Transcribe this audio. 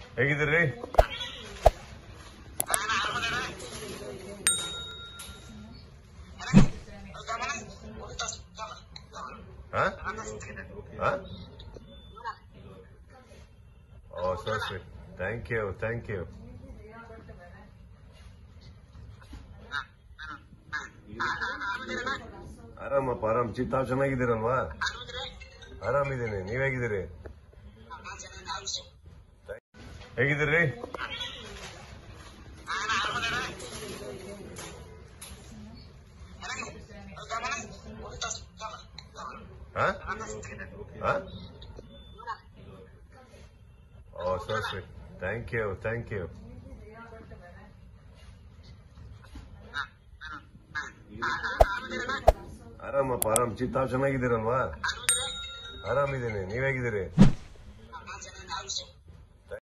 ಹೇಗಿದ್ದೀರಿ ಹಾ ಹಾ oh so sweet thank you thank you ಆರಾಮಪ್ಪ ಆರಾಮ್ ಚಿತ್ತ ತಾವ್ ಚೆನ್ನಾಗಿದ್ದೀರಲ್ವಾ ಆರಾಮಿದ್ದೀನಿ ನೀವ್ ಹೇಗಿದ್ದೀರಿ ಹೇಗಿದ್ದೀರಿ ಹಾ ಹಾ oh so sweet thank you thank you ಆರಾಮಪ್ಪ ಆರಾಮ್ ಚಿತ್ತ ತಾವ್ ಚೆನ್ನಾಗಿದ್ದೀರಲ್ವಾ ಆರಾಮಿದ್ದೀನಿ ನೀವ್ ಹೇಗಿದ್ದೀರಿ